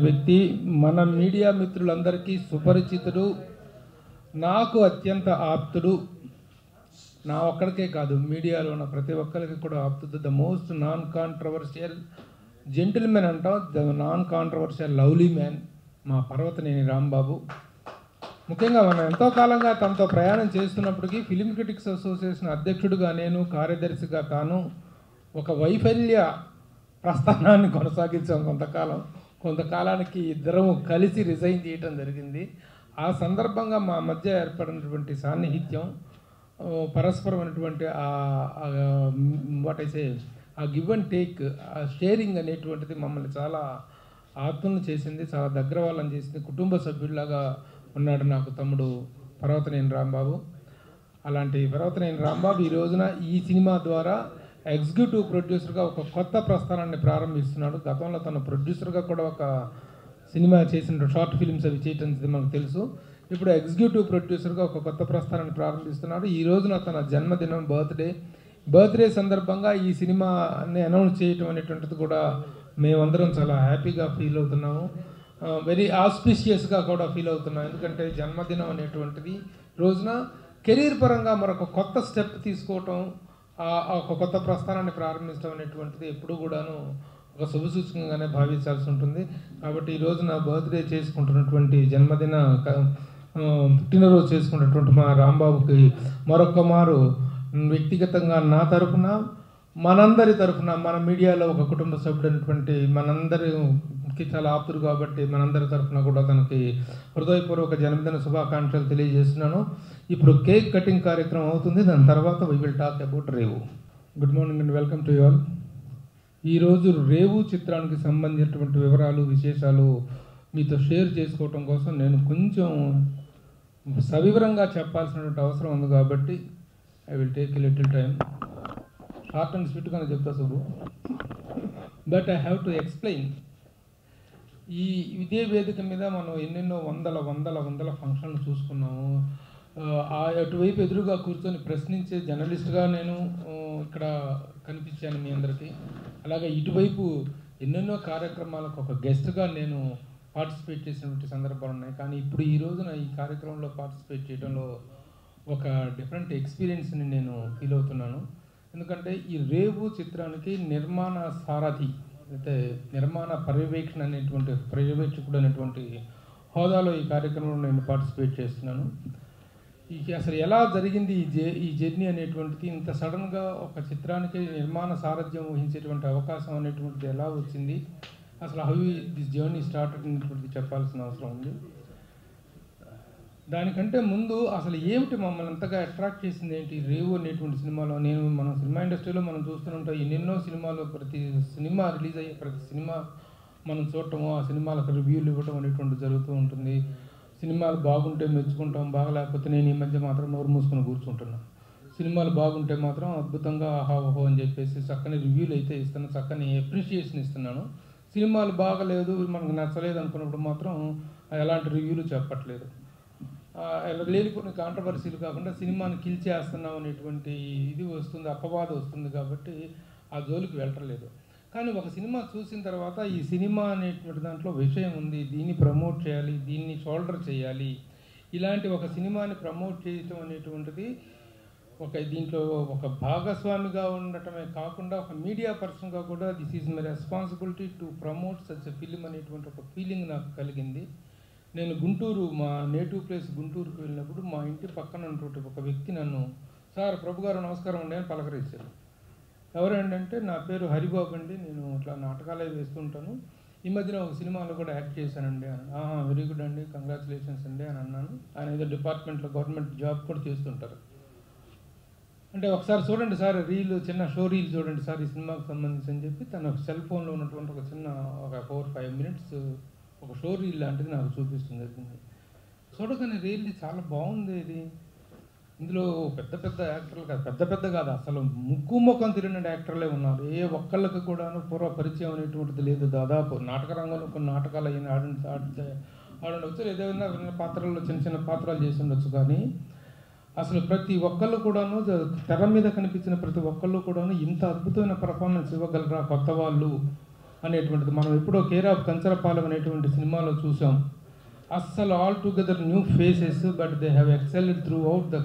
వ్యక్తి మన మీడియా మిత్రులందరికీ సుపరిచితుడు నాకు అత్యంత ఆప్తుడు నా ఒక్కడికే కాదు మీడియాలో ఉన్న ప్రతి ఒక్కరికి కూడా ఆప్తుడు the most non controversial gentleman అంటాం the non controversial lovely man మా పర్వతనేని రాంబాబు ముఖ్యంగా మనం ఎంతో కాలంగా తనతో ప్రయాణం చేస్తున్నప్పటికీ ఫిలిం క్రిటిక్స్ అసోసియేషన్ అధ్యక్షుడిగా నేను కార్యదర్శిగా తాను ఒక వైఫల్య ప్రస్థానాన్ని కొనసాగించాం కొంతకాలం కొంతకాలానికి ఇద్దరం కలిసి రిజైన్ చేయటం జరిగింది ఆ సందర్భంగా మా మధ్య ఏర్పడినటువంటి సాన్నిహిత్యం ఆ, పరస్పరమైనటువంటి వాట్ ఐసే ఆ గివ్ అండ్ టేక్ ఆ షేరింగ్ అనేటువంటిది మమ్మల్ని చాలా ఆత్మలను చేసింది చాలా దగ్గర వాళ్ళని చేసింది కుటుంబ సభ్యుల్లాగా ఉన్నాడు నాకు తమ్ముడు పర్వతనేని రాంబాబు అలాంటి పర్వతనేని రాంబాబు ఈ రోజున ఈ సినిమా ద్వారా ఎగ్జిక్యూటివ్ ప్రొడ్యూసర్గా ఒక కొత్త ప్రస్థానాన్ని ప్రారంభిస్తున్నాడు గతంలో తను ప్రొడ్యూసర్గా కూడా ఒక సినిమా చేసిన షార్ట్ ఫిల్మ్స్ అవి చేయటం మనకు తెలుసు ఇప్పుడు ఎగ్జిక్యూటివ్ ప్రొడ్యూసర్గా ఒక కొత్త ప్రస్థానాన్ని ప్రారంభిస్తున్నాడు ఈ రోజున తన జన్మదినం బర్త్డే బర్త్డే సందర్భంగా ఈ సినిమాని అనౌన్స్ చేయటం అనేటువంటిది కూడా మేమందరం చాలా హ్యాపీగా ఫీల్ అవుతున్నాము వెరీ ఆస్పిషియస్గా కూడా ఫీల్ అవుతున్నాం ఎందుకంటే జన్మదినం అనేటువంటిది రోజున కెరీర్ పరంగా మరొక కొత్త స్టెప్ తీసుకోవటం ఆ- ఆ ఒక కొత్త ప్రస్థానాన్ని ప్రారంభించడం అనేటువంటిది ఎప్పుడు కూడాను ఒక శుభసూచకంగానే భావించాల్సి ఉంటుంది కాబట్టి ఈ రోజు నా బర్త్డే చేసుకుంటున్నటువంటి జన్మదిన క- ఆ, పుట్టినరోజు చేసుకున్నటువంటి మా రాంబాబుకి మరొక మారు వ్యక్తిగతంగా నా తరఫున మనందరి తరఫున మన మీడియాలో ఒక కుటుంబ సభ్యుడైనటువంటి మనందరికి చాలా ఆప్తుడు కాబట్టి మనందరి తరఫున కూడా తనకి హృదయపూర్వక జన్మదిన శుభాకాంక్షలు తెలియజేస్తున్నాను ఇప్పుడు కేక్ కటింగ్ కార్యక్రమం అవుతుంది దాని తర్వాత we will talk about Revu good morning and welcome to you all ఈరోజు రేవు చిత్రానికి సంబంధించినటువంటి వివరాలు విశేషాలు మీతో షేర్ చేసుకోవటం కోసం నేను కొంచెం సవివరంగా చెప్పాల్సినటువంటి అవసరం ఉంది కాబట్టి I will take little time short and స్వీట్గానే చెప్తా Subbu but I have to explain ఈ ఇదే వేదిక మీద మనం ఎన్నెన్నో వందల వందల వందల ఫంక్షన్లు చూసుకున్నాము ఆ, ఆ అటువైపు ఎదురుగా కూర్చొని ప్రశ్నించే జర్నలిస్ట్గా నేను ఆ, ఇక్కడ కనిపించాను మీ అందరికీ అలాగే ఇటువైపు ఎన్నెన్నో కార్యక్రమాలకు ఒక గెస్ట్గా నేను పార్టిసిపేట్ చేసినటువంటి సందర్భాలు ఉన్నాయి కానీ ఇప్పుడు ఈ రోజున ఈ కార్యక్రమంలో పార్టిసిపేట్ చేయడంలో ఒక డిఫరెంట్ ఎక్స్పీరియన్స్ని నేను ఫీల్ అవుతున్నాను ఎందుకంటే ఈ రేవు చిత్రానికి నిర్మాణ సారథి అంటే నిర్మాణ పర్యవేక్షణ అనేటువంటి పర్యవేక్షకుడు అనేటువంటి హోదాలో ఈ కార్యక్రమంలో నేను పార్టిసిపేట్ చేస్తున్నాను ఈ అసలు ఎలా జరిగింది ఈ జే ఈ జర్నీ అనేటువంటిది ఇంత సడన్గా ఒక చిత్రానికి నిర్మాణ సారథ్యం వహించేటువంటి అవకాశం అనేటువంటిది ఎలా వచ్చింది అసలు హౌ దిస్ జర్నీ స్టార్ట్ అనేటువంటిది చెప్పాల్సిన అవసరం ఉంది దానికంటే ముందు అసలు ఏమిటి మమ్మల్ని అంతగా అట్రాక్ట్ చేసింది ఏంటి రేవు అనేటువంటి సినిమాలో నేను మన సినిమా ఇండస్ట్రీలో మనం చూస్తుంటాం ఎన్నెన్నో సినిమాలు ప్రతి సినిమా రిలీజ్ అయ్యే ప్రతి సినిమా మనం చూడటము ఆ సినిమాలకు రివ్యూలు ఇవ్వటం అనేటువంటి జరుగుతూ ఉంటుంది సినిమాలు బాగుంటే మెచ్చుకుంటాం బాగలేకపోతే నేను ఈ మధ్య మాత్రం నోరు మూసుకొని కూర్చుంటున్నాను సినిమాలు బాగుంటే మాత్రం అద్భుతంగా ఆహా ఓహో అని చెప్పేసి చక్కని రివ్యూలు అయితే ఇస్తాను చక్కని అప్రిషియేషన్ ఇస్తున్నాను సినిమాలు బాగలేదు మనకు నచ్చలేదు అనుకున్నప్పుడు మాత్రం ఎలాంటి రివ్యూలు చెప్పట్లేదు ఆ, ఇలా లేనిపోయిన కాంట్రవర్సీలు కాకుండా సినిమాని కిల్ చేస్తున్నాం అనేటువంటి ఇది వస్తుంది అపవాదం వస్తుంది కాబట్టి ఆ జోలికి వెళ్ళట్లేదు కానీ ఒక సినిమా చూసిన తర్వాత ఈ సినిమా అనేటువంటి దాంట్లో విషయం ఉంది దీన్ని ప్రమోట్ చేయాలి దీన్ని షోల్డర్ చేయాలి ఇలాంటి ఒక సినిమాని ప్రమోట్ చేయటం అనేటువంటిది ఒక దీంట్లో ఒక భాగస్వామిగా ఉండటమే కాకుండా ఒక మీడియా పర్సన్గా కూడా this is my responsibility to promote such film అనేటువంటి ఒక ఫీలింగ్ నాకు కలిగింది నేను గుంటూరు మా నేటివ్ ప్లేస్ గుంటూరుకు వెళ్ళినప్పుడు మా ఇంటి పక్కన ఉన్నటువంటి ఒక వ్యక్తి నన్ను సార్ ప్రభు గారు నమస్కారం అండి అని పలకరించారు ఎవరంటే నా పేరు హరిబాబు అండి నేను ఇట్లా నాటకాలే వేస్తుంటాను ఈ మధ్యన ఒక సినిమాలో కూడా యాక్ట్ చేశానండి అని వెరీ గుడ్ అండి కంగ్రాచులేషన్స్ అండి అని అన్నాను ఆయన ఏదో డిపార్ట్మెంట్లో గవర్నమెంట్ జాబ్ కూడా చేస్తుంటారు అంటే ఒకసారి చూడండి సార్ రీల్ చిన్న షో రీల్ చూడండి సార్ ఈ సినిమాకి సంబంధించి అని చెప్పి తన సెల్ ఫోన్లో ఉన్నటువంటి ఒక చిన్న ఒక ఫోర్ ఫైవ్ మినిట్స్ ఒక షో రీల్ లాంటిది నాకు చూపిస్తుంది జరిగింది చూడగానే రీల్ చాలా బాగుంది ఇది ఇందులో పెద్ద పెద్ద యాక్టర్లు కాదు పెద్ద పెద్ద కాదు అసలు ముక్కు ముఖం తిరిగిన యాక్టర్లే ఉన్నారు ఏ ఒక్కళ్ళకి కూడాను పూర్వ పరిచయం అనేటువంటిది లేదు దాదాపు నాటక రంగంలో కొన్ని నాటకాలు అయిన ఆడి ఆడితే ఆడవచ్చు ఏదైనా చిన్న పాత్రల్లో చిన్న చిన్న పాత్రలు చేసి ఉండొచ్చు కానీ అసలు ప్రతి ఒక్కళ్ళు కూడాను జ- తెర మీద కనిపించిన ప్రతి ఒక్కళ్ళు కూడాను ఇంత అద్భుతమైన పర్ఫార్మెన్స్ ఇవ్వగలరా కొత్త వాళ్ళు అనేటువంటిది మనం ఎప్పుడో కేర్ ఆఫ్ కంచరపాలెం అనేటువంటి సినిమాలో చూసాం అస్సలు altogether new faces but they have excelled throughout the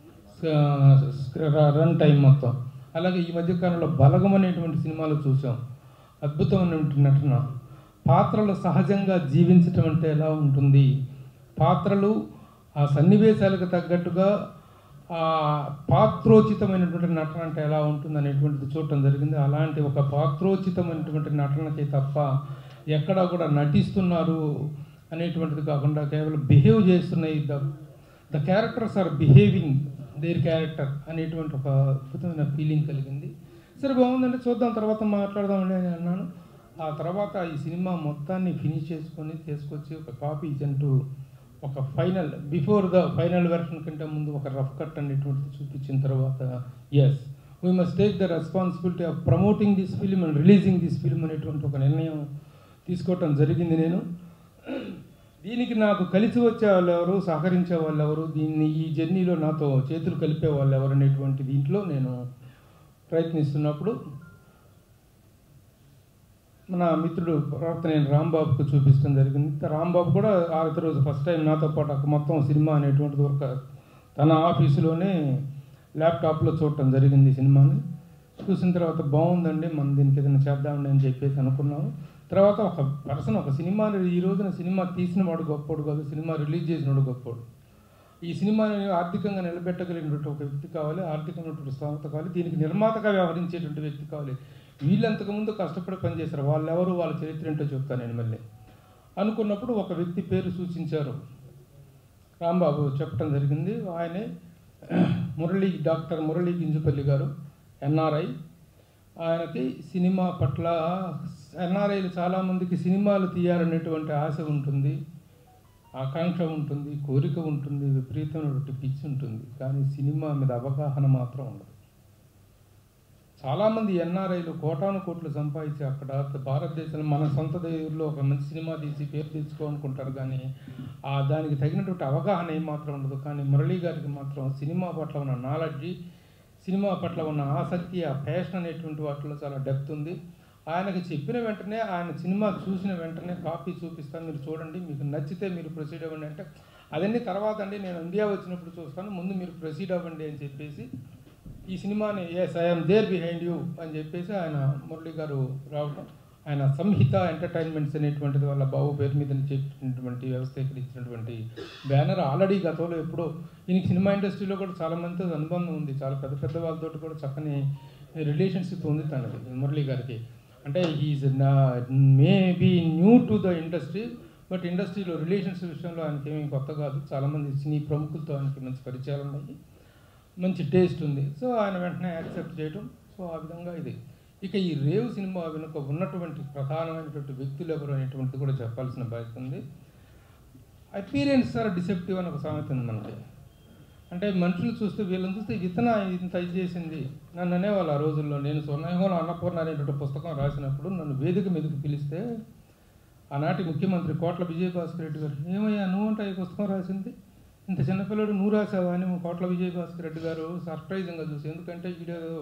run time మొత్తం అలాగే ఈ మధ్య కాలంలో బలగం అనేటువంటి సినిమాలో చూసాం అద్భుతమైనటువంటి నటన పాత్రలు సహజంగా జీవించటం అంటే ఎలా ఉంటుంది పాత్రలు ఆ సన్నివేశాలకు తగ్గట్టుగా ఆ పాత్రోచితమైనటువంటి నటన అంటే ఎలా ఉంటుంది అనేటువంటిది చూడటం జరిగింది అలాంటి ఒక పాత్రోచితమైనటువంటి నటనకి తప్ప ఎక్కడా కూడా నటిస్తున్నారు అనేటువంటిది కాకుండా కేవలం బిహేవ్ చేస్తున్నాయి the the characters are behaving their character అనేటువంటి ఒక అద్భుతమైన ఫీలింగ్ కలిగింది సరే బాగుందంటే చూద్దాం తర్వాత మాట్లాడదామండి అని అన్నాను ఆ తర్వాత ఈ సినిమా మొత్తాన్ని ఫినిష్ చేసుకొని తీసుకొచ్చి ఒక కాపీ అంటూ ఒక final before the final version కంటే ముందు ఒక రఫ్ కట్ అనేటువంటిది చూపించిన తర్వాత yes we must take the responsibility of promoting this film and releasing this film అనేటువంటి ఒక నిర్ణయం తీసుకోవటం జరిగింది నేను దీనికి నాకు కలిసి వచ్చే వాళ్ళు ఎవరు సహకరించే వాళ్ళు ఎవరు దీన్ని ఈ జర్నీలో నాతో చేతులు కలిపే వాళ్ళు ఎవరు అనేటువంటి దీంట్లో నేను ప్రయత్నిస్తున్నప్పుడు మన మిత్రుడు ప్రవర్తన నేను రాంబాబుకు చూపించడం జరిగింది రాంబాబు కూడా ఆఖరి రోజు ఫస్ట్ టైం నాతో పాటు ఒక మొత్తం సినిమా అనేటువంటిది ఒక తన ఆఫీసులోనే ల్యాప్టాప్లో చూడటం జరిగింది సినిమాని చూసిన తర్వాత బాగుందండి మనం దీనికి ఏదైనా చేద్దామండి అని చెప్పేసి అనుకున్నాము తర్వాత ఒక పర్సన్ ఒక సినిమా ఈ రోజున సినిమా తీసిన వాడు గొప్పోడు కాదు సినిమా రిలీజ్ చేసినవాడు గొప్పోడు ఈ సినిమాని ఆర్థికంగా నిలబెట్టగలిగినటువంటి ఒక వ్యక్తి కావాలి ఆర్థికమైనటువంటి స్థోమత కావాలి దీనికి నిర్మాతగా వ్యవహరించేటువంటి వ్యక్తి కావాలి వీళ్ళంతకు ముందు కష్టపడి పనిచేశారు వాళ్ళు ఎవరు వాళ్ళ చరిత్ర ఏంటో చెప్తాను నేను మళ్ళీ అనుకున్నప్పుడు ఒక వ్యక్తి పేరు సూచించారు రాంబాబు చెప్పడం జరిగింది ఆయనే మురళీ డాక్టర్ మురళీ గింజుపల్లి గారు ఎన్ఆర్ఐ ఆయనకి సినిమా పట్ల ఎన్ఆర్ఐలు చాలామందికి సినిమాలు తీయాలనేటువంటి ఆశ ఉంటుంది ఆకాంక్ష ఉంటుంది కోరిక ఉంటుంది విపరీతమైనటువంటి పిచ్చి ఉంటుంది కానీ సినిమా మీద అవగాహన మాత్రం ఉండదు చాలామంది ఎన్ఆర్ఐలు కోటాను కోట్లు సంపాదించి అక్కడ భారతదేశంలో మన సొంత దేవుల్లో ఒక మంచి సినిమా తీసి పేరు తెచ్చుకోవాలనుకుంటారు కానీ ఆ దానికి తగినటువంటి అవగాహన ఏమాత్రం ఉండదు కానీ మురళీ గారికి మాత్రం సినిమా పట్ల ఉన్న నాలెడ్జి సినిమా పట్ల ఉన్న ఆసక్తి ఆ ప్యాషన్ అనేటువంటి వాటిలో చాలా డెప్త్ ఉంది ఆయనకి చెప్పిన వెంటనే ఆయన సినిమా చూసిన వెంటనే కాపీ చూపిస్తాను మీరు చూడండి మీకు నచ్చితే మీరు ప్రొసీడ్ అవ్వండి అంటే అదన్నీ తర్వాత అండి నేను ఇండియా వచ్చినప్పుడు చూస్తాను ముందు మీరు ప్రొసీడ్ అవ్వండి అని చెప్పేసి ఈ సినిమాని yes I'm there behind you అని చెప్పేసి ఆయన మురళి గారు రావటం ఆయన సంహిత ఎంటర్టైన్మెంట్స్ అనేటువంటిది వాళ్ళ బాబు పేరు మీద చెప్పినటువంటి వ్యవస్థీకరించినటువంటి బ్యానర్ ఆల్రెడీ గతంలో ఎప్పుడో ఈయనకి సినిమా ఇండస్ట్రీలో కూడా చాలా మందితో అనుబంధం ఉంది చాలా పెద్ద పెద్ద వాళ్ళతో కూడా చక్కని రిలేషన్షిప్ ఉంది తనది మురళి గారికి అంటే is may be new to the industry but ఇండస్ట్రీలో రిలేషన్స్ విషయంలో ఆయనకి ఏమీ కొత్త కాదు చాలామంది సినీ ప్రముఖులతో ఆయనకి మంచి పరిచయాలు ఉన్నాయి మంచి టేస్ట్ ఉంది సో ఆయన వెంటనే యాక్సెప్ట్ చేయటం సో ఆ విధంగా ఇది ఇక ఈ రేవు సినిమా వెనుక ఉన్నటువంటి ప్రధానమైనటువంటి వ్యక్తులు ఎవరు అనేటువంటిది కూడా చెప్పాల్సిన బాధ్యత ఉంది అపీరియన్స్ ఆర్ డిసెప్టివ్ అని ఒక సామెత ఉంది మనకి అంటే మనుషులు చూస్తే వీళ్ళని చూస్తే ఇతన ఇంత ఇది చేసింది నన్ను అనేవాళ్ళు ఆ రోజుల్లో నేను స్వర్ణయుగంలో అన్నపూర్ణ అనేటువంటి పుస్తకం రాసినప్పుడు నన్ను వేదిక మీదకి పిలిస్తే ఆనాటి ముఖ్యమంత్రి కోట్ల విజయభాస్కర్ రెడ్డి గారు ఏమయ్యా నువ్వంట ఈ పుస్తకం రాసింది ఇంత చిన్నపిల్లడు నువ్వు రాసావా అని కోట్ల విజయభాస్కర్ రెడ్డి గారు సర్ప్రైజింగ్గా చూసి ఎందుకంటే వీడేదో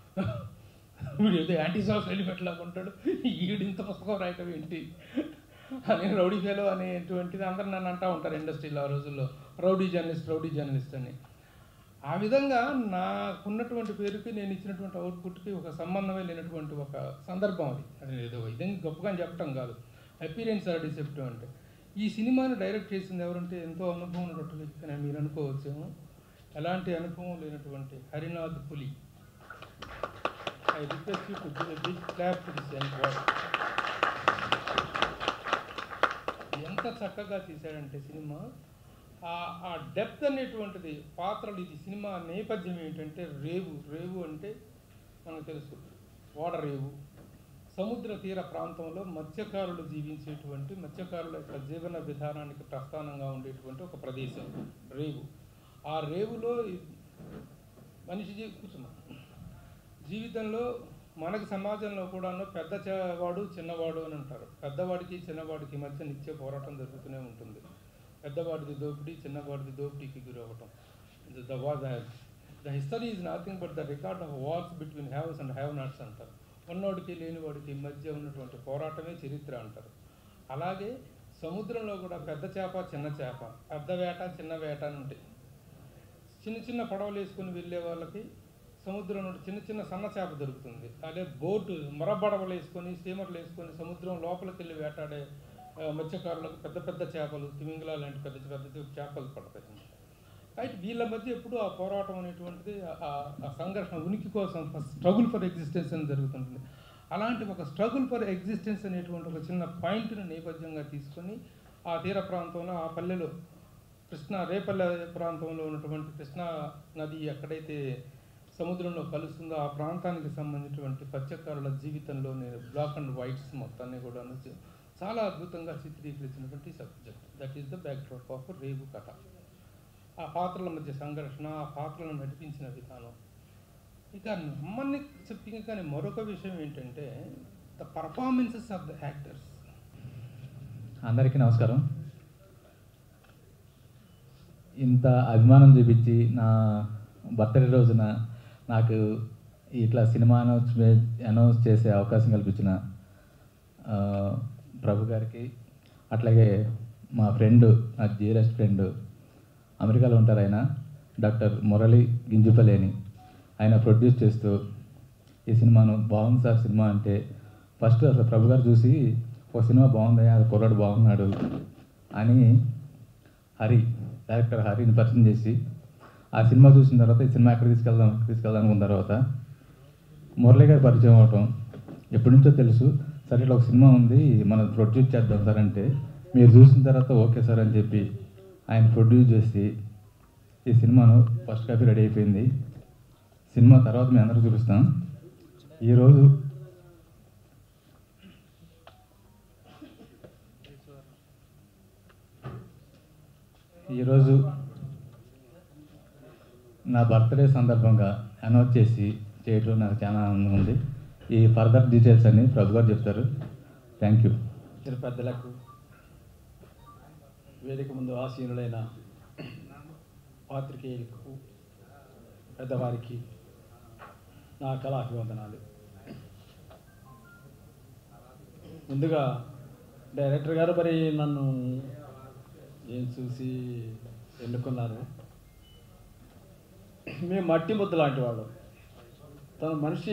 వీడేదో యాంటీ సోషల్ ఎలిమెంట్ లాగా ఉంటాడు ఈడు ఇంత పుస్తకం రాయటం ఏంటి అని రౌడీ ఫెలో అనేటువంటిది అందరు నన్ను అంటూ ఉంటారు ఇండస్ట్రీలో ఆ రోజుల్లో రౌడీ జర్నలిస్ట్ రౌడీ జర్నలిస్ట్ అని ఆ విధంగా నాకున్నటువంటి పేరుకి నేను ఇచ్చినటువంటి అవుట్పుట్కి ఒక సంబంధమే లేనటువంటి ఒక సందర్భం అది అది ఏదో ఇదేం గొప్పగా చెప్పటం కాదు అపీరియన్స్ ఆర్ డిసెప్టివ్ అంటే ఈ సినిమాని డైరెక్ట్ చేసింది ఎవరంటే ఎంతో అనుభవం ఉన్నటువంటి వ్యక్తి అని మీరు అనుకోవచ్చేమో ఎలాంటి అనుభవం లేనటువంటి Harinath Puli I request you to give a big clap to this end ఎంత చక్కగా తీశాడంటే సినిమా ఆ- ఆ డెప్త్ అనేటువంటిది పాత్రలు ఇది సినిమా నేపథ్యం ఏంటంటే రేవు రేవు అంటే మనకు తెలుసు ఓడ రేవు సముద్ర తీర ప్రాంతంలో మత్స్యకారులు జీవించేటువంటి మత్స్యకారుల యొక్క జీవన విధానానికి ప్రస్థానంగా ఉండేటువంటి ఒక ప్రదేశం రేవు ఆ రేవులో ఈ మనిషి జీ కూర్చున్నాం జీవితంలో మనకు సమాజంలో కూడాను పెద్ద చే- వాడు చిన్నవాడు అని అంటారు పెద్దవాడికి చిన్నవాడికి మధ్య నిత్య పోరాటం జరుగుతూనే ఉంటుంది పెద్దవాడిది దోపిడీ చిన్నవాడిది దోపిడీకి గురవ్వటం the the history is nothing but the record of wars between haves and have nots అంటారు ఉన్నోడికి లేనివాడికి మధ్య ఉన్నటువంటి పోరాటమే చరిత్ర అంటారు అలాగే సముద్రంలో కూడా పెద్ద చేప చిన్న చేప పెద్ద వేట చిన్న వేట అని ఉంటాయి చిన్న చిన్న పడవలు వేసుకొని వెళ్ళే వాళ్ళకి సముద్రం నుండి చిన్న చిన్న సన్న చేప దొరుకుతుంది అదే బోటు మరబడవలు వేసుకొని స్టీమర్లు వేసుకొని సముద్రం లోపలికి వెళ్ళి వేటాడే ఆ, మత్స్యకారులకు పెద్ద పెద్ద చేపలు తిమింగలా లాంటి పెద్ద పెద్ద చేపలు పడతాయి రైట్ వీళ్ళ మధ్య ఎప్పుడు ఆ పోరాటం అనేటువంటిది ఆ- ఆ సంఘర్షణ ఉనికి కోసం స్ట్రగుల్ ఫర్ ఎగ్జిస్టెన్స్ అని జరుగుతుంటుంది అలాంటి ఒక స్ట్రగుల్ ఫర్ ఎగ్జిస్టెన్స్ అనేటువంటి ఒక చిన్న పాయింట్ని నేపథ్యంగా తీసుకొని ఆ తీర ప్రాంతంలో ఆ పల్లెలో కృష్ణా రేపల్లె ప్రాంతంలో ఉన్నటువంటి కృష్ణా నది ఎక్కడైతే సముద్రంలో కలుస్తుందో ఆ ప్రాంతానికి సంబంధించినటువంటి పచ్చకారుల జీవితంలో నేను బ్లాక్ అండ్ వైట్స్ మొత్తాన్ని కూడా చాలా అద్భుతంగా చిత్రీకరించినటువంటి subject that is the backdrop of రేగు కథ ఆ పాత్రల మధ్య సంఘర్షణ ఆ పాత్రలను నడిపించిన విధానం ఇక నమ్మని చెప్పి కానీ మరొక విషయం ఏంటంటే the performances of the actors అందరికీ నమస్కారం ఇంత అభిమానం చూపించి నా బర్త్డే రోజున నాకు ఇట్లా సినిమా అనౌన్స్ అనౌన్స్ చేసే అవకాశం కల్పించిన ఆ, ప్రభు గారికి అట్లాగే మా ఫ్రెండ్ నా జీరెస్ట్ ఫ్రెండ్ అమెరికాలో ఉంటారు ఆయన డాక్టర్ మురళి గింజుపలేని ఆయన ప్రొడ్యూస్ చేస్తూ ఈ సినిమాను బాగుంది సార్ సినిమా అంటే ఫస్ట్ అసలు ప్రభు గారు చూసి ఒక సినిమా బాగుంది అది కుర్రాడు బాగున్నాడు అని హరి డైరెక్టర్ హరిని పరిచయం చేసి ఆ సినిమా చూసిన తర్వాత ఈ సినిమా ఎక్కడ తీసుకెళ్దాం ఎక్కడ తీసుకెళ్దాం అనుకున్న తర్వాత మురళి గారి పరిచయం అవటం ఎప్పటి నుంచో తెలుసు సరే ఇట్లా ఒక సినిమా ఉంది మనం ప్రొడ్యూస్ చేద్దాం సార్ అంటే మీరు చూసిన తర్వాత ఓకే సార్ అని చెప్పి ఆయన ప్రొడ్యూస్ చేసి ఈ సినిమాను ఫస్ట్ కాపీ రెడీ అయిపోయింది సినిమా తర్వాత మేము అందరూ చూపిస్తాం ఈరోజు ఈరోజు నా బర్త్డే సందర్భంగా అనౌన్స్ చేసి చేయడం నాకు చాలా ఆనందంగా ఉంది ఈ ఫర్దర్ డీటెయిల్స్ అన్ని ప్రభు గారు చెప్తారు థ్యాంక్ యూ ఇతర పెద్దలకు వేదిక ముందు ఆసీనులైన పాత్రికేయులకు పెద్దవారికి నా కళాభివందనాలు ముందుగా డైరెక్టర్ గారు మరి నన్ను ఏం చూసి ఎన్నుకున్నారు మేము మట్టి ముద్ద లాంటి వాళ్ళం తన మనిషి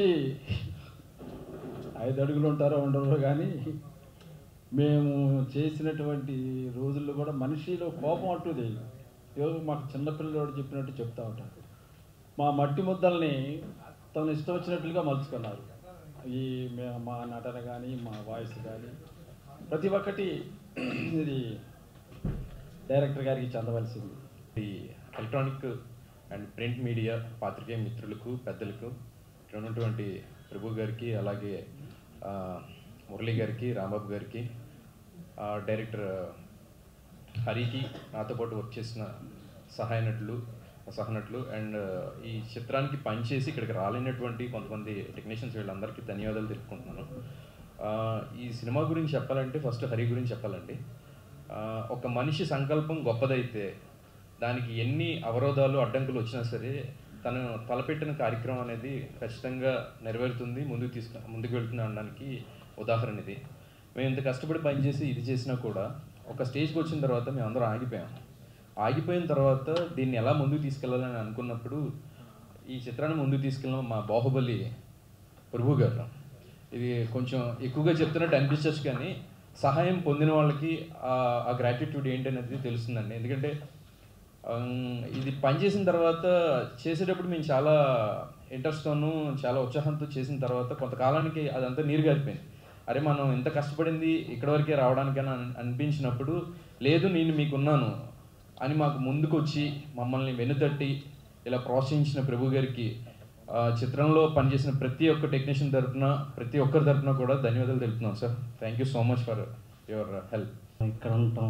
ఐదు అడుగులు ఉంటారో ఉండరో కానీ మేము చేసినటువంటి రోజుల్లో కూడా మనిషిలో కోపం అంటూ లేదు ఏదో మాకు చిన్నపిల్లడు చెప్పినట్టు చెప్తా ఉంటారు మా మట్టి ముద్దల్ని తను ఇష్టం వచ్చినట్లుగా మలుచుకున్నారు ఈ మే- మా నటన కానీ మా వాయిస్ కానీ ప్రతి ఒక్కటి ఇది డైరెక్టర్ గారికి చెందవలసింది ఈ ఎలక్ట్రానిక్ అండ్ ప్రింట్ మీడియా పాత్రికేయ మిత్రులకు పెద్దలకు ఇక్కడ ఉన్నటువంటి ప్రభు గారికి అలాగే ఆ, మురళి గారికి రాంబాబు గారికి ఆ, డైరెక్టర్ హరికి నాతో పాటు వర్క్ చేసిన సహాయ నటులు సహనటులు అండ్ ఈ చిత్రానికి పనిచేసి ఇక్కడికి రాలేనటువంటి కొంతమంది టెక్నీషియన్స్ వీళ్ళందరికీ ధన్యవాదాలు తెలుపుకుంటున్నాను ఆ, ఈ సినిమా గురించి చెప్పాలంటే ఫస్ట్ హరి గురించి చెప్పాలండి ఆ, ఒక మనిషి సంకల్పం గొప్పదైతే దానికి ఎన్ని అవరోధాలు అడ్డంకులు వచ్చినా సరే తను తలపెట్టిన కార్యక్రమం అనేది ఖచ్చితంగా నెరవేరుతుంది ముందుకు తీసుకు ముందుకు వెళ్తుంది అనడానికి ఉదాహరణ ఇది మేము ఇంత కష్టపడి పనిచేసి ఇది చేసినా కూడా ఒక స్టేజ్కి వచ్చిన తర్వాత మేము అందరం ఆగిపోయాం ఆగిపోయిన తర్వాత దీన్ని ఎలా ముందుకు తీసుకెళ్ళాలని అనుకున్నప్పుడు ఈ చిత్రాన్ని ముందుకు తీసుకెళ్ళడం మా బాహుబలి ప్రభు గారు ఇది కొంచెం ఎక్కువగా చెప్తున్నట్టు అనిపించచ్చు కానీ సహాయం పొందిన వాళ్ళకి ఆ- ఆ గ్రాటిట్యూడ్ ఏంటనేది తెలుస్తుందండి ఎందుకంటే ఆమ్, ఇది పనిచేసిన తర్వాత చేసేటప్పుడు మేము చాలా ఇంట్రెస్ట్తోనూ చాలా ఉత్సాహంతో చేసిన తర్వాత కొంతకాలానికి అదంతా నీరు గారిపోయింది అరే మనం ఎంత కష్టపడింది ఇక్కడ వరకే రావడానికని అన్- అనిపించినప్పుడు లేదు నేను మీకున్నాను అని మాకు ముందుకు వచ్చి మమ్మల్ని వెనుతట్టి ఇలా ప్రోత్సహించిన ప్రభు గారికి ఆ, చిత్రంలో పనిచేసిన ప్రతి ఒక్క టెక్నీషియన్ తరపున ప్రతి ఒక్కరి తరపున కూడా ధన్యవాదాలు తెలుపుతున్నాం sir thank you so much for your help ఇక్కడ ఉంటాం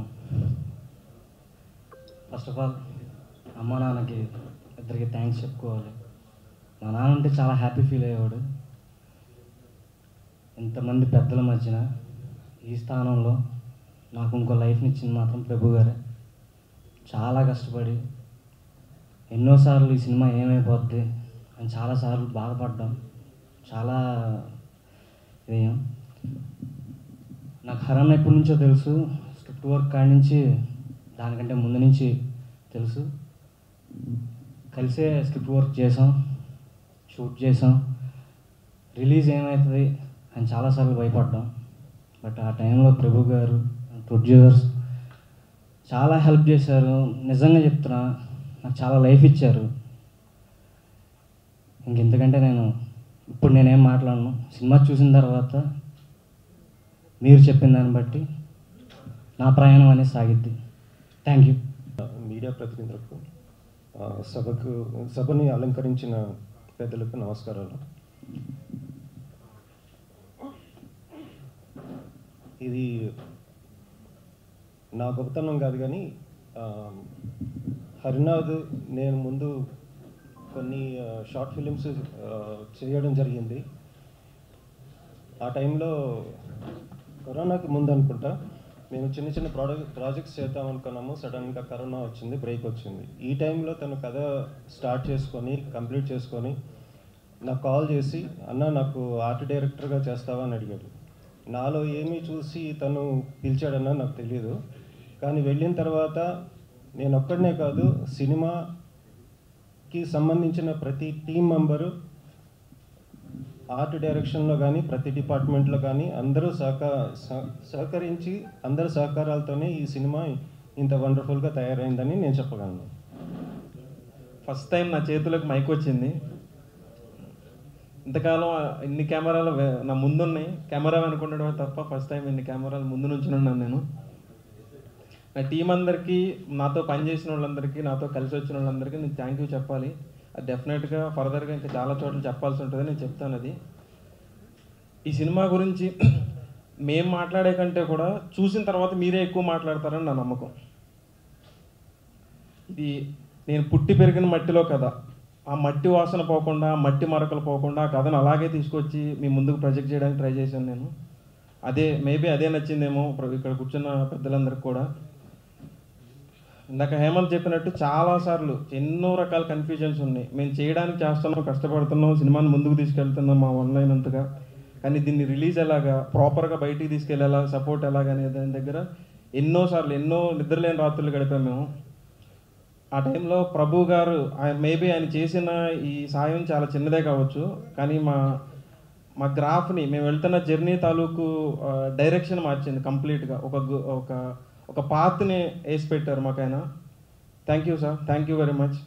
ఫస్ట్ ఆఫ్ ఆల్ అమ్మ నాన్నకి ఇద్దరికి థ్యాంక్స్ చెప్పుకోవాలి మా నాన్న అంటే చాలా హ్యాపీ ఫీల్ అయ్యేవాడు ఇంతమంది పెద్దల మధ్యన ఈ స్థానంలో నాకు ఇంకో లైఫ్ని ఇచ్చింది మాత్రం ప్రభు గారే చాలా కష్టపడి ఎన్నోసార్లు ఈ సినిమా ఏమైపోద్ది అని చాలాసార్లు బాధపడ్డాం చాలా ఇదేం నాకు హరన్ ఎప్పటి నుంచో తెలుసు స్క్రిప్ట్ వర్క్ కాడి నుంచి దానికంటే ముందు నుంచి తెలుసు కలిసే స్క్రిప్ట్ వర్క్ చేసాం షూట్ చేసాం రిలీజ్ ఏమవుతుంది అని చాలాసార్లు భయపడ్డాం బట్ ఆ టైంలో ప్రభు గారు ప్రొడ్యూసర్స్ చాలా హెల్ప్ చేశారు నిజంగా చెప్తున్నా నాకు చాలా లైఫ్ ఇచ్చారు ఇంకెందుకంటే నేను ఇప్పుడు నేనేం మాట్లాడను సినిమా చూసిన తర్వాత మీరు చెప్పిన దాన్ని బట్టి నా ప్రయాణం అనేది సాగిద్ది థ్యాంక్ యూ మీడియా ప్రతినిధులకు ఆ, సభకు సభని అలంకరించిన పెద్దలకు నమస్కారాలు ఇది నా గొప్పతనం కాదు కానీ ఆ, హరినాథ్ నేను ముందు కొన్ని ఆ, షార్ట్ ఫిలిమ్స్ ఆ, చేయడం జరిగింది ఆ టైంలో కరోనాకి ముందు అనుకుంటా మేము చిన్న చిన్న ప్రోడక్ట్ ప్రాజెక్ట్స్ చేద్దాం అనుకున్నాము సడన్గా కరోనా వచ్చింది బ్రేక్ వచ్చింది ఈ టైంలో తను కథ స్టార్ట్ చేసుకొని కంప్లీట్ చేసుకొని నాకు కాల్ చేసి అన్న నాకు ఆర్ట్ డైరెక్టర్గా చేస్తావా అని అడిగాడు నాలో ఏమీ చూసి తను పిలిచాడన్నా నాకు తెలియదు కానీ వెళ్ళిన తర్వాత నేను ఒక్కడనే కాదు సినిమాకి సంబంధించిన ప్రతి టీం మెంబరు ఆర్ట్ డైరెక్షన్లో కానీ ప్రతి డిపార్ట్మెంట్లో కానీ అందరూ సహక సహ- సహకరించి అందరి సహకారాలతోనే ఈ సినిమా ఇంత వండర్ఫుల్గా తయారైందని నేను చెప్పగలను ఫస్ట్ టైం నా చేతులకు మైక్ వచ్చింది ఇంతకాలం ఇన్ని కెమెరాలు వే- నా ముందున్నాయి కెమెరా అనుకుంటడం తప్ప ఫస్ట్ టైం ఇన్ని కెమెరాలు ముందు నుంచి ఉన్నాను నేను నా టీం అందరికీ నాతో పనిచేసిన వాళ్ళందరికీ నాతో కలిసి వచ్చిన వాళ్ళందరికీ నేను థ్యాంక్ యూ చెప్పాలి అది డెఫినెట్గా ఫర్దర్గా ఇంకా చాలా చోట్ల చెప్పాల్సి ఉంటుంది నేను చెప్తాను అది ఈ సినిమా గురించి మేము మాట్లాడే కంటే కూడా చూసిన తర్వాత మీరే ఎక్కువ మాట్లాడతారని నా నమ్మకం ఇది నేను పుట్టి పెరిగిన మట్టిలో కథ ఆ మట్టి వాసన పోకుండా ఆ మట్టి మరకలు పోకుండా ఆ కథను అలాగే తీసుకొచ్చి మీ ముందుకు ప్రొజెక్ట్ చేయడానికి ట్రై చేశాను నేను అదే మేబీ అదే నచ్చిందేమో ప్ర- ఇక్కడ కూర్చున్న పెద్దలందరికీ కూడా ఇందాక హేమంత్ చెప్పినట్టు చాలాసార్లు ఎన్నో రకాల కన్ఫ్యూజన్స్ ఉన్నాయి మేము చేయడానికి చేస్తున్నాం కష్టపడుతున్నాం సినిమాని ముందుకు తీసుకెళ్తున్నాం మా ఆన్లైన్ అంతగా కానీ దీన్ని రిలీజ్ ఎలాగా ప్రాపర్గా బయటికి తీసుకెళ్ళేలా సపోర్ట్ ఎలాగనే దాని దగ్గర ఎన్నోసార్లు ఎన్నో నిద్రలేని రాత్రులు గడిపాం మేము ఆ టైంలో ప్రభు గారు ఆయన మేబీ ఆయన చేసిన ఈ సాయం చాలా చిన్నదే కావచ్చు కానీ మా మా గ్రాఫ్ని మేము వెళ్తున్న జర్నీ తాలూకు డైరెక్షన్ మార్చింది కంప్లీట్గా ఒక గు- ఒక ఒక పాత్ని వేసి పెట్టారు మాకు ఆయన thank you sir thank you very much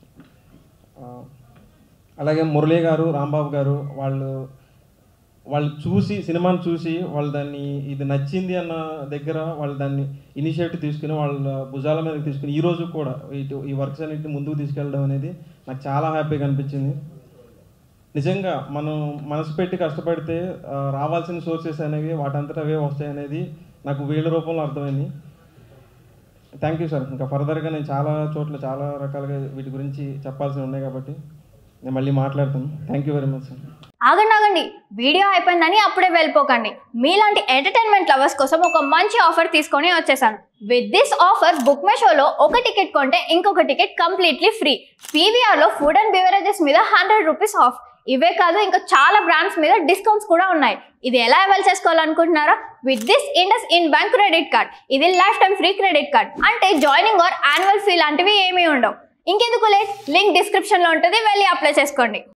అలాగే మురళీ గారు రాంబాబు గారు వాళ్ళు వాళ్ళు చూసి సినిమాని చూసి వాళ్ళు దాన్ని ఇది నచ్చింది అన్న దగ్గర వాళ్ళు దాన్ని ఇనిషియేటివ్ తీసుకుని వాళ్ళ భుజాల మీద తీసుకుని ఈ రోజు కూడా ఇటు ఈ వర్క్స్ అన్నింటిని ముందుకు తీసుకెళ్ళడం అనేది నాకు చాలా హ్యాపీగా అనిపించింది నిజంగా మనం మనసు పెట్టి కష్టపడితే ఆ, రావాల్సిన సోర్సెస్ అనేవి వాటంతట అవే వస్తాయి అనేది నాకు వీళ్ళ రూపంలో అర్థమైంది థ్యాంక్ యూ సార్ ఇంకా ఫర్దర్గా నేను చాలా చోట్ల చాలా రకాలుగా వీటి గురించి చెప్పాల్సి ఉన్నాయి కాబట్టి నేను మళ్ళీ మాట్లాడతాను thank you very much sir ఆగండి ఆగండి వీడియో అయిపోయిందని అప్పుడే వెళ్ళిపోకండి మీలాంటి ఎంటర్టైన్మెంట్ లవర్స్ కోసం ఒక మంచి ఆఫర్ తీసుకొని వచ్చేసాను with this offer book my షోలో ఒక టికెట్ కొంటే ఇంకొక టికెట్ కంప్లీట్లీ ఫ్రీ పీవీఆర్లో ఫుడ్ అండ్ బివరేజెస్ మీద హండ్రెడ్ రూపీస్ ఆఫ్ ఇవే కాదు ఇంకా చాలా బ్రాండ్స్ మీద డిస్కౌంట్స్ కూడా ఉన్నాయి ఇది ఎలా అవైల్ చేసుకోవాలనుకుంటున్నారా with this IndusInd bank credit card ఇది lifetime free credit card అంటే జాయినింగ్ ఆర్ యాన్యువల్ ఫీ లాంటివి ఏమీ ఉండవు ఇంకెందుకు లేట్ లింక్ డిస్క్రిప్షన్లో ఉంటుంది వెళ్ళి అప్లై చేసుకోండి